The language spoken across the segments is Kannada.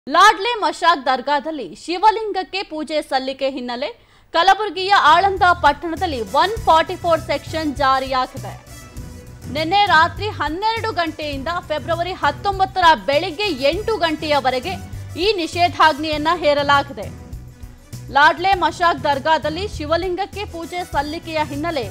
ಲಾಡ್ಲೆ ಮಶಾಕ್ ದರ್ಗಾದಲ್ಲಿ ಶಿವಲಿಂಗಕ್ಕೆ ಪೂಜೆ ಸಲ್ಲಿಕೆ ಹಿನ್ನೆಲೆ ಕಲಬುರಗಿಯ ಆಳಂದ ಪಟ್ಟಣದಲ್ಲಿ ಒನ್ ಫಾರ್ಟಿ ಫೋರ್ ಸೆಕ್ಷನ್ ಜಾರಿಯಾಗಿದೆ ನಿನ್ನೆ ರಾತ್ರಿ ಹನ್ನೆರಡು ಗಂಟೆಯಿಂದ ಫೆಬ್ರವರಿ ಹತ್ತೊಂಬತ್ತರ ಬೆಳಿಗ್ಗೆ ಎಂಟು ಗಂಟೆಯವರೆಗೆ ಈ ನಿಷೇಧಾಜ್ಞೆಯನ್ನ ಹೇರಲಾಗಿದೆ ಲಾಡ್ಲೆ ಮಶಾಕ್ ದರ್ಗಾದಲ್ಲಿ ಶಿವಲಿಂಗಕ್ಕೆ ಪೂಜೆ ಸಲ್ಲಿಕೆಯ ಹಿನ್ನೆಲೆ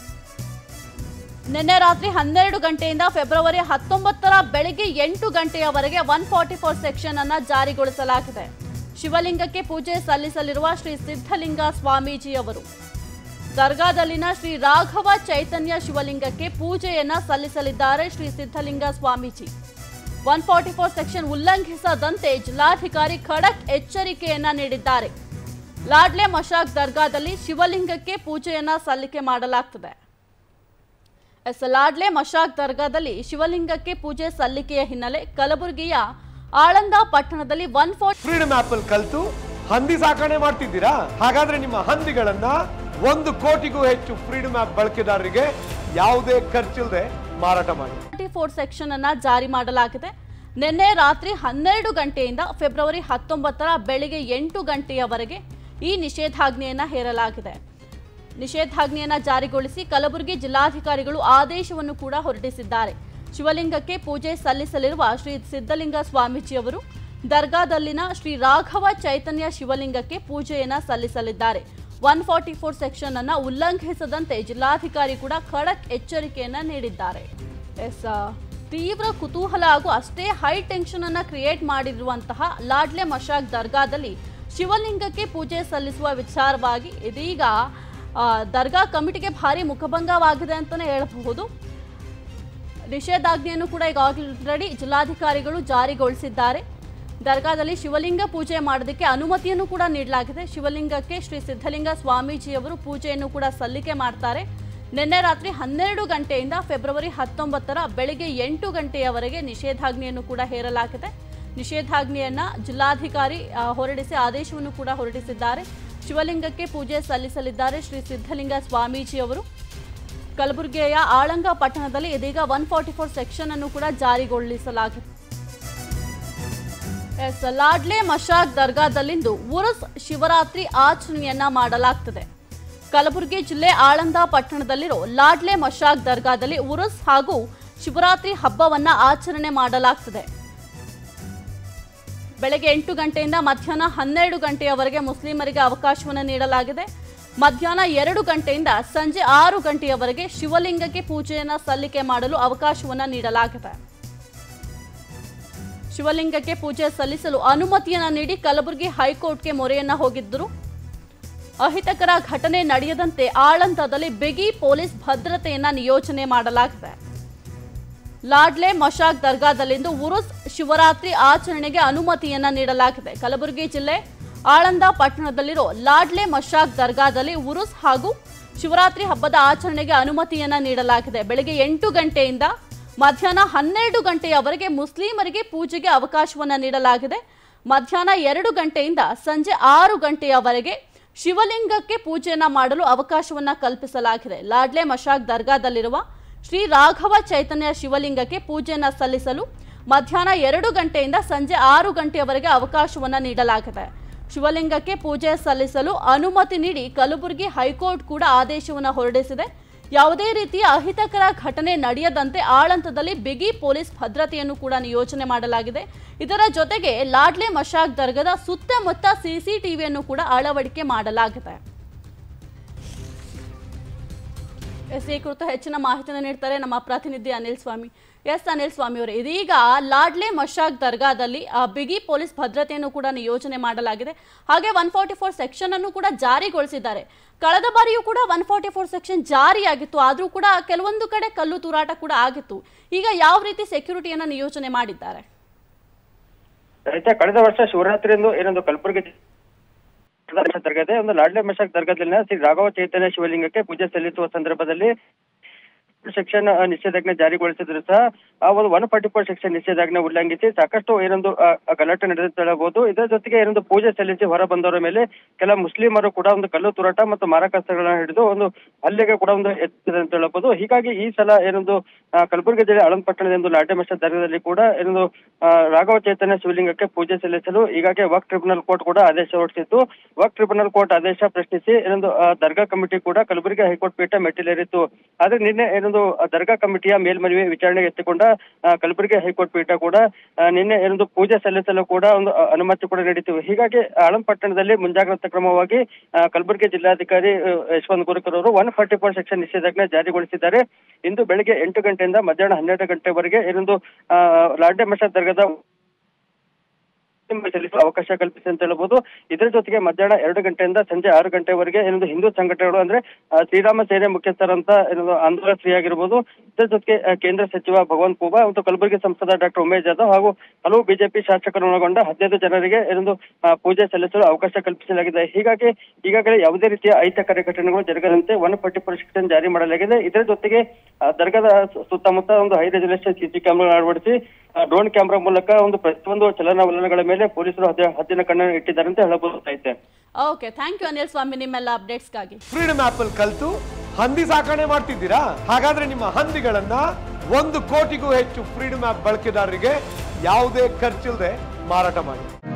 ನಿನ್ನೆ ರಾತ್ರಿ ಹನ್ನೆರಡು ಗಂಟೆಯಿಂದ ಫೆಬ್ರವರಿ ಹತ್ತೊಂಬತ್ತರ ಬೆಳಗ್ಗೆ ಎಂಟು ಗಂಟೆಯವರೆಗೆ ಒನ್ ಫಾರ್ಟಿ ಫೋರ್ ಸೆಕ್ಷನ್ ಅನ್ನ ಜಾರಿಗೊಳಿಸಲಾಗಿದೆ ಶಿವಲಿಂಗಕ್ಕೆ ಪೂಜೆ ಸಲ್ಲಿಸಲಿರುವ ಶ್ರೀ ಸಿದ್ಧಲಿಂಗ ಸ್ವಾಮೀಜಿಯವರು ದರ್ಗಾದಲ್ಲಿನ ಶ್ರೀ ರಾಘವ ಚೈತನ್ಯ ಶಿವಲಿಂಗಕ್ಕೆ ಪೂಜೆಯನ್ನ ಸಲ್ಲಿಸಲಿದ್ದಾರೆ Shri Siddhalinga Swamiji one forty four section ಉಲ್ಲಂಘಿಸದಂತೆ ಜಿಲ್ಲಾಧಿಕಾರಿ ಖಡಕ್ ಎಚ್ಚರಿಕೆಯನ್ನ ನೀಡಿದ್ದಾರೆ ಲಾಡ್ಲೆ ಮಶಾಕ್ ದರ್ಗಾದಲ್ಲಿ ಶಿವಲಿಂಗಕ್ಕೆ ಪೂಜೆಯನ್ನ ಸಲ್ಲಿಕೆ ಮಾಡಲಾಗ್ತದೆ ಎಸ್ ಲಾಡ್ಲೆ ಮಶಾಕ್ ದರ್ಗಾದಲ್ಲಿ ಶಿವಲಿಂಗಕ್ಕೆ ಪೂಜೆ ಸಲ್ಲಿಕೆಯ ಹಿನ್ನೆಲೆ ಕಲಬುರಗಿಯ ಆಳಂದ ಪಟ್ಟಣದಲ್ಲಿ ಒನ್ ಫೋರ್ ಫ್ರೀಡಮ್ ಆಪ್ ಅಲ್ಲಿ ಕಲ್ತು ಹಂದಿ ಸಾಕಣೆ ಮಾಡ್ತಿದ್ದೀರಾ ಹಾಗಾದ್ರೆ ನಿಮ್ಮ ಹಂದಿಗಳನ್ನ ಒಂದು ಕೋಟಿಗೂ ಹೆಚ್ಚು ಫ್ರೀಡಮ್ ಆಪ್ ಬಳಕೆದಾರರಿಗೆ ಯಾವುದೇ ಖರ್ಚಿಲ್ಲದೆ ಮಾರಾಟ ಮಾಡಿ ಟ್ವೆಂಟಿ ಫೋರ್ ಸೆಕ್ಷನ್ ಅನ್ನ ಜಾರಿ ಮಾಡಲಾಗಿದೆ ನಿನ್ನೆ ರಾತ್ರಿ ಹನ್ನೆರಡು ಗಂಟೆಯಿಂದ ಫೆಬ್ರವರಿ ಹತ್ತೊಂಬತ್ತರ ಬೆಳಿಗ್ಗೆ ಎಂಟು ಗಂಟೆಯವರೆಗೆ ಈ ನಿಷೇಧಾಜ್ಞೆಯನ್ನ ಹೇರಲಾಗಿದೆ ನಿಷೇಧಾಜ್ಞೆಯನ್ನ ಜಾರಿಗೊಳಿಸಿ ಕಲಬುರಗಿ ಜಿಲ್ಲಾಧಿಕಾರಿಗಳು ಆದೇಶವನ್ನು ಕೂಡ ಹೊರಡಿಸಿದ್ದಾರೆ ಶಿವಲಿಂಗಕ್ಕೆ ಪೂಜೆ ಸಲ್ಲಿಸಲಿರುವ ಶ್ರೀ ಸಿದ್ಧಲಿಂಗ ಸ್ವಾಮೀಜಿಯವರು ದರ್ಗಾದಲ್ಲಿನ ಶ್ರೀ ರಾಘವ ಚೈತನ್ಯ ಶಿವಲಿಂಗಕ್ಕೆ ಪೂಜೆಯನ್ನ ಸಲ್ಲಿಸಲಿದ್ದಾರೆ ಒನ್ ಫಾರ್ಟಿ ಫೋರ್ ಸೆಕ್ಷನ್ ಅನ್ನ ಉಲ್ಲಂಘಿಸದಂತೆ ಜಿಲ್ಲಾಧಿಕಾರಿ ಕೂಡ ಖಡಕ್ ಎಚ್ಚರಿಕೆಯನ್ನ ನೀಡಿದ್ದಾರೆ ಎಸ್ ಆ, ತೀವ್ರ ಕುತೂಹಲ ಹಾಗೂ ಅಷ್ಟೇ ಹೈ ಟೆನ್ಷನ್ ಅನ್ನ ಕ್ರಿಯೇಟ್ ಮಾಡಿರುವಂತಹ ಲಾಡ್ಲೆ ಮಶಾಕ್ ದರ್ಗಾದಲ್ಲಿ ಶಿವಲಿಂಗಕ್ಕೆ ಪೂಜೆ ಸಲ್ಲಿಸುವ ವಿಚಾರವಾಗಿ ಇದೀಗ ಆ, ದರ್ಗಾ ಕಮಿಟಿಗೆ ಭಾರಿ ಮುಖಭಂಗವಾಗಿದೆ ಅಂತಲೇ ಹೇಳಬಹುದು ನಿಷೇಧಾಜ್ಞೆಯನ್ನು ಕೂಡ ಈಗ ಆಲ್ರೆಡಿ ಜಿಲ್ಲಾಧಿಕಾರಿಗಳು ಜಾರಿಗೊಳಿಸಿದ್ದಾರೆ ದರ್ಗಾದಲ್ಲಿ ಶಿವಲಿಂಗ ಪೂಜೆ ಮಾಡೋದಕ್ಕೆ ಅನುಮತಿಯನ್ನು ಕೂಡ ನೀಡಲಾಗಿದೆ ಶಿವಲಿಂಗಕ್ಕೆ ಶ್ರೀ ಸಿದ್ಧಲಿಂಗ ಸ್ವಾಮೀಜಿಯವರು ಪೂಜೆಯನ್ನು ಕೂಡ ಸಲ್ಲಿಕೆ ಮಾಡ್ತಾರೆ ನಿನ್ನೆ ರಾತ್ರಿ ಹನ್ನೆರಡು ಗಂಟೆಯಿಂದ ಫೆಬ್ರವರಿ ಹತ್ತೊಂಬತ್ತರ ಬೆಳಿಗ್ಗೆ ಎಂಟು ಗಂಟೆಯವರೆಗೆ ನಿಷೇಧಾಜ್ಞೆಯನ್ನು ಕೂಡ ಹೇರಲಾಗಿದೆ ನಿಷೇಧಾಜ್ಞೆಯನ್ನ ಜಿಲ್ಲಾಧಿಕಾರಿ ಆ, ಹೊರಡಿಸಿ ಆದೇಶವನ್ನು ಕೂಡ ಹೊರಡಿಸಿದ್ದಾರೆ ಶಿವಲಿಂಗಕ್ಕೆ ಪೂಜೆ ಸಲ್ಲಿಸಲಿದ್ದಾರೆ ಶ್ರೀ ಸಿದ್ಧಲಿಂಗ ಸ್ವಾಮೀಜಿಯವರು ಕಲಬುರಗಿಯ ಆಳಂಗ ಪಟ್ಟಣದಲ್ಲಿ ಇದೀಗ ಒನ್ ಫಾರ್ಟಿ ಫೋರ್ ಸೆಕ್ಷನ್ ಅನ್ನು ಕೂಡ ಜಾರಿಗೊಳಿಸಲಾಗಿದೆ ಎಸ್ ಲಾಡ್ಲೆ ಮಶಾಕ್ ದರ್ಗಾದಲ್ಲಿಂದು ಉರುಸ್ ಶಿವರಾತ್ರಿ ಆಚರಣೆಯನ್ನ ಮಾಡಲಾಗ್ತದೆ ಕಲಬುರಗಿ ಜಿಲ್ಲೆ ಆಳಂದ ಪಟ್ಟಣದಲ್ಲಿರೋ ಲಾಡ್ಲೆ ಮಶಾಕ್ ದರ್ಗಾದಲ್ಲಿ ಉರುಸ್ ಹಾಗೂ ಶಿವರಾತ್ರಿ ಹಬ್ಬವನ್ನ ಆಚರಣೆ ಮಾಡಲಾಗ್ತದೆ ಬೆಳಗ್ಗೆ ಎಂಟು ಗಂಟೆಯಿಂದ ಮಧ್ಯಾಹ್ನ ಹನ್ನೆರಡು ಗಂಟೆಯವರೆಗೆ ಮುಸ್ಲಿಮರಿಗೆ ಅವಕಾಶವನ್ನು ನೀಡಲಾಗಿದೆ ಮಧ್ಯಾಹ್ನ ಎರಡು ಗಂಟೆಯಿಂದ ಸಂಜೆ ಆರು ಗಂಟೆಯವರೆಗೆ ಶಿವಲಿಂಗಕ್ಕೆ ಪೂಜೆಯನ್ನ ಸಲ್ಲಿಕೆ ಮಾಡಲು ಅವಕಾಶವನ್ನ ನೀಡಲಾಗಿದೆ ಶಿವಲಿಂಗಕ್ಕೆ ಪೂಜೆ ಸಲ್ಲಿಸಲು ಅನುಮತಿಯನ್ನ ನೀಡಿ ಕಲಬುರಗಿ ಹೈಕೋರ್ಟ್ಗೆ ಮೊರೆಯನ್ನ ಹೋಗಿದ್ದರು ಅಹಿತಕರ ಘಟನೆ ನಡೆಯದಂತೆ ಆಳಂದದಲ್ಲಿ ಬಿಗಿ ಪೊಲೀಸ್ ಭದ್ರತೆಯನ್ನ ನಿಯೋಜನೆ ಮಾಡಲಾಗಿದೆ ಲಾಡ್ಲೆ ಮಶಾಕ್ ದರ್ಗಾದಲ್ಲಿಂದು ಉರುಸ್ ಶಿವರಾತ್ರಿ ಆಚರಣೆಗೆ ಅನುಮತಿಯನ್ನ ನೀಡಲಾಗಿದೆ ಕಲಬುರಗಿ ಜಿಲ್ಲೆ ಆಳಂದ ಪಟ್ಟಣದಲ್ಲಿರೋ ಲಾಡ್ಲೆ ಮಶಾಕ್ ದರ್ಗಾದಲ್ಲಿ ಉರುಸ್ ಹಾಗೂ ಶಿವರಾತ್ರಿ ಹಬ್ಬದ ಆಚರಣೆಗೆ ಅನುಮತಿಯನ್ನ ನೀಡಲಾಗಿದೆ ಬೆಳಗ್ಗೆ ಎಂಟು ಗಂಟೆಯಿಂದ ಮಧ್ಯಾಹ್ನ ಹನ್ನೆರಡು ಗಂಟೆಯವರೆಗೆ ಮುಸ್ಲಿಮರಿಗೆ ಪೂಜೆಗೆ ಅವಕಾಶವನ್ನ ನೀಡಲಾಗಿದೆ ಮಧ್ಯಾಹ್ನ ಎರಡು ಗಂಟೆಯಿಂದ ಸಂಜೆ ಆರು ಗಂಟೆಯವರೆಗೆ ಶಿವಲಿಂಗಕ್ಕೆ ಪೂಜೆಯನ್ನ ಮಾಡಲು ಅವಕಾಶವನ್ನ ಕಲ್ಪಿಸಲಾಗಿದೆ ಲಾಡ್ಲೆ ಮಶಾಕ್ ದರ್ಗಾದಲ್ಲಿರುವ ಶ್ರೀ ರಾಘವ ಚೈತನ್ಯ ಶಿವಲಿಂಗಕ್ಕೆ ಪೂಜೆಯನ್ನ ಸಲ್ಲಿಸಲು ಮಧ್ಯಾಹ್ನ ಎರಡು ಗಂಟೆಯಿಂದ ಸಂಜೆ ಆರು ಗಂಟೆಯವರೆಗೆ ಅವಕಾಶವನ್ನ ನೀಡಲಾಗಿದೆ ಶಿವಲಿಂಗಕ್ಕೆ ಪೂಜೆ ಸಲ್ಲಿಸಲು ಅನುಮತಿ ನೀಡಿ ಕಲಬುರಗಿ ಹೈಕೋರ್ಟ್ ಕೂಡ ಆದೇಶವನ್ನು ಹೊರಡಿಸಿದೆ ಯಾವುದೇ ರೀತಿಯ ಅಹಿತಕರ ಘಟನೆ ನಡೆಯದಂತೆ ಆಳಂತದಲ್ಲಿ ಬಿಗಿ ಪೊಲೀಸ್ ಭದ್ರತೆಯನ್ನು ಕೂಡ ನಿಯೋಜನೆ ಮಾಡಲಾಗಿದೆ ಇದರ ಜೊತೆಗೆ ಲಾಡ್ಲೆ ಮಶಾಕ್ ದರ್ಗದ ಸುತ್ತಮುತ್ತ ಸಿಸಿಟಿವಿಯನ್ನು ಕೂಡ ಅಳವಡಿಕೆ ಮಾಡಲಾಗಿದೆ ಎಸ್ ಈ ಕುರಿತು ಹೆಚ್ಚಿನ ಮಾಹಿತಿಯನ್ನು ನೀಡ್ತಾರೆ ನಮ್ಮ ಪ್ರತಿನಿಧಿ ಅನಿಲ್ ಸ್ವಾಮಿ ಎಸ್ ಅನಿಲ್ ಸ್ವಾಮಿ ಅವರು ಇದೀಗ ಲಾಡ್ಲೆ ಮಶಾಕ್ ದರ್ಗಾದಲ್ಲಿ ಆ, ಬಿಗಿ ಪೊಲೀಸ್ ಭದ್ರತೆಯನ್ನು ಕೂಡ ನಿಯೋಜನೆ ಮಾಡಲಾಗಿದೆ ಹಾಗೆ ಒನ್ ಫಾರ್ಟಿ ಫೋರ್ ಸೆಕ್ಷನ್ ಅನ್ನು ಕೂಡ ಜಾರಿಗೊಳಿಸಿದ್ದಾರೆ ಕಳೆದ ಬಾರಿಯೂ ಕೂಡ ಒನ್ ಫಾರ್ಟಿ ಫೋರ್ ಸೆಕ್ಷನ್ ಜಾರಿಯಾಗಿತ್ತು ಆದರೂ ಕೂಡ ಕೆಲವೊಂದು ಕಡೆ ಕಲ್ಲು ತೂರಾಟ ಕೂಡ ಆಗಿತ್ತು ಈಗ ಯಾವ ರೀತಿ ಸೆಕ್ಯೂರಿಟಿಯನ್ನ ನಿಯೋಜನೆ ಮಾಡಿದ್ದಾರೆ ರೈತ ಕಳೆದ ವರ್ಷ ಶಿವರಾತ್ರಿಯಂದು ಏನೊಂದು ಕಲಬುರಗಿ ದರ್ಗಾದೆ ಒಂದು ಲಾಡ್ಲೆ ಮಶಾಕ್ ದರ್ಗಾದಲ್ಲಿನ ಶ್ರೀ ರಾಘವ ಚೈತನ್ಯ ಶಿವಲಿಂಗಕ್ಕೆ ಪೂಜೆ ಸಲ್ಲಿಸುವ ಸಂದರ್ಭದಲ್ಲಿ ಸೆಕ್ಷನ್ ನಿಷೇಧಾಜ್ಞೆ ಜಾರಿಗೊಳಿಸಿದ್ರು ಸಹ ಆ ಒಂದು ಒನ್ ಫಾರ್ಟಿ ಫೋರ್ ಸೆಕ್ಷನ್ ನಿಷೇಧಾಜ್ಞೆ ಉಲ್ಲಂಘಿಸಿ ಸಾಕಷ್ಟು ಏನೊಂದು ಆ, ಆ ಗಲಾಟೆ ನಡೆದ ಅಂತ ಹೇಳಬಹುದು ಇದರ ಜೊತೆಗೆ ಏನೊಂದು ಪೂಜೆ ಸಲ್ಲಿಸಿ ಹೊರ ಬಂದವರ ಮೇಲೆ ಕೆಲ ಮುಸ್ಲಿಮರು ಕೂಡ ಒಂದು ಕಲ್ಲು ತೂರಾಟ ಮತ್ತು ಮಾರಕಾಸ್ತ್ರಗಳನ್ನ ಹಿಡಿದು ಒಂದು ಹಲ್ಲೆಗೆ ಕೂಡ ಒಂದು ಎತ್ತಿದೆ ಅಂತ ಹೇಳಬಹುದು ಹೀಗಾಗಿ ಈ ಸಲ ಏನೊಂದು ಆ, ಕಲಬುರಗಿ ಜಿಲ್ಲೆ ಆಳಂದ್ ಪಟ್ಟಣದ ಒಂದು ನಾಟ್ಯಮಶ ದರ್ಗದಲ್ಲಿ ಕೂಡ ಏನೊಂದು ಆ, ರಾಘವ ಚೈತನ್ಯ ಶಿವಲಿಂಗಕ್ಕೆ ಪೂಜೆ ಸಲ್ಲಿಸಲು ಈಗಾಗಲೇ ವಕ್ ಟ್ರಿಬ್ಯುನಲ್ ಕೋರ್ಟ್ ಕೂಡ ಆದೇಶ ಹೊರಡಿಸಿತ್ತು ವಕ್ ಟ್ರಿಬ್ಯುನಲ್ ಕೋರ್ಟ್ ಆದೇಶ ಪ್ರಶ್ನಿಸಿ ಏನೊಂದು ಆ, ದರ್ಗಾ ಕಮಿಟಿ ಕೂಡ ಕಲಬುರಗಿ ಹೈಕೋರ್ಟ್ ಪೀಠ ಮೆಟ್ಟಿಲೇರಿತ್ತು ಆದ್ರೆ ನಿನ್ನೆ ಏನೊಂದು ಆ, ದರ್ಗಾ ಕಮಿಟಿಯ ಮೇಲ್ಮನವಿ ವಿಚಾರಣೆಗೆ ಎತ್ತಿಕೊಂಡ ಆ, ಕಲಬುರಗಿ ಹೈಕೋರ್ಟ್ ಪೀಠ ಕೂಡ ಆ, ನಿನ್ನೆ ಏನೊಂದು ಪೂಜೆ ಸಲ್ಲಿಸಲು ಕೂಡ ಒಂದು ಆ, ಅನುಮತಿ ಕೂಡ ನೀಡಿತು ಹೀಗಾಗಿ ಆಳಂದ್ ಪಟ್ಟಣದಲ್ಲಿ ಮುಂಜಾಗ್ರತಾ ಕ್ರಮವಾಗಿ ಆ, ಕಲಬುರಗಿ ಜಿಲ್ಲಾಧಿಕಾರಿ ಆ, ಯಶವಂತ್ ಗುರುಕರ್ ಅವರು ಒನ್ ಫಾರ್ಟಿ ಫೋರ್ ಸೆಕ್ಷನ್ ನಿಷೇಧಾಜ್ಞೆ ಜಾರಿಗೊಳಿಸಿದ್ದಾರೆ ಇಂದು ಬೆಳಗ್ಗೆ ಎಂಟು ಗಂಟೆಯಿಂದ ಮಧ್ಯಾಹ್ನ ಹನ್ನೆರಡು ಗಂಟೆವರೆಗೆ ಏನೊಂದು ಆ, ಲಾಡ್ಡೆ ಮಠ ದರ್ಗಾದ ಸಲ್ಲಿಸಲು ಅವಕಾಶ ಕಲ್ಪಿಸಿ ಅಂತ ಹೇಳ್ಬೋದು ಇದರ ಜೊತೆಗೆ ಮಧ್ಯಾಹ್ನ ಎರಡು ಗಂಟೆಯಿಂದ ಸಂಜೆ ಆರು ಗಂಟೆವರೆಗೆ ಏನೊಂದು ಹಿಂದೂ ಸಂಘಟನೆಗಳು ಅಂದ್ರೆ ಆ, ಶ್ರೀರಾಮ ಸೇನೆ ಮುಖ್ಯಸ್ಥರಂತ ಏನೊಂದು ಆಂದೋಲನ ಫ್ರೀ ಆಗಿರ್ಬೋದು ಇದರ ಜೊತೆಗೆ ಆ, ಕೇಂದ್ರ ಸಚಿವ ಭಗವಂತ್ ಖೂಬಾ ಮತ್ತು ಕಲಬುರಗಿ ಸಂಸದ ಡಾಕ್ಟರ್ ಉಮೇಶ್ ಜಾಧವ್ ಹಾಗೂ ಹಲವು ಬಿಜೆಪಿ ಶಾಸಕರು ಒಳಗೊಂಡ ಹದಿನೈದು ಜನರಿಗೆ ಏನೊಂದು ಆ, ಪೂಜೆ ಸಲ್ಲಿಸಲು ಅವಕಾಶ ಕಲ್ಪಿಸಲಾಗಿದೆ ಹೀಗಾಗಿ ಈಗಾಗಲೇ ಯಾವುದೇ ರೀತಿಯ ಅಹಿತಕರ ಘಟನೆಗಳು ಜರುಗದಂತೆ ಒನ್ ಫಾರ್ಟಿ ಫೋರ್ ಸೆಕ್ಷನ್ ಜಾರಿ ಮಾಡಲಾಗಿದೆ ಇದರ ಜೊತೆಗೆ ಆ, ದರ್ಗಾದ ಸು- ಸುತ್ತಮುತ್ತ ಒಂದು ಹೈ ರೆಸಲ್ಯೂಷನ್ ಸಿಸಿ ಕ್ಯಾಮೆರಾ ಅಳವಡಿಸಿ ಡ್ರೋನ್ ಕ್ಯಾಮೆರಾ ಮೂಲಕ ಒಂದು ಪ್ರತಿಯೊಂದು ಚಲನವಲನಗಳ ಮೇಲೆ ಪೊಲೀಸರು ಹದ್ದ- ಹದ್ದಿನ ಕಣ್ಣನ್ನು ಇಟ್ಟಿದ್ದಾರೆ ಅಂತ ಹೇಳಬಹುದಾಗಿದೆ okay thank you Anil Swamy ನಿಮ್ಮೆಲ್ಲ ಅಪ್ಡೇಟ್ಸ್ಗಾಗಿ ಫ್ರೀಡಮ್ ಆಪ್ ಅಲ್ಲಿ ಕಲ್ತು ಹಂದಿ ಸಾಕಣೆ ಮಾಡ್ತಿದ್ದೀರಾ ಹಾಗಾದ್ರೆ ನಿಮ್ಮ ಹಂದಿಗಳನ್ನ ಒಂದು ಕೋಟಿಗೂ ಹೆಚ್ಚು ಫ್ರೀಡಮ್ ಆಪ್ ಬಳಕೆದಾರರಿಗೆ ಯಾವುದೇ ಖರ್ಚಿಲ್ಲದೆ ಮಾರಾಟ ಮಾಡಿ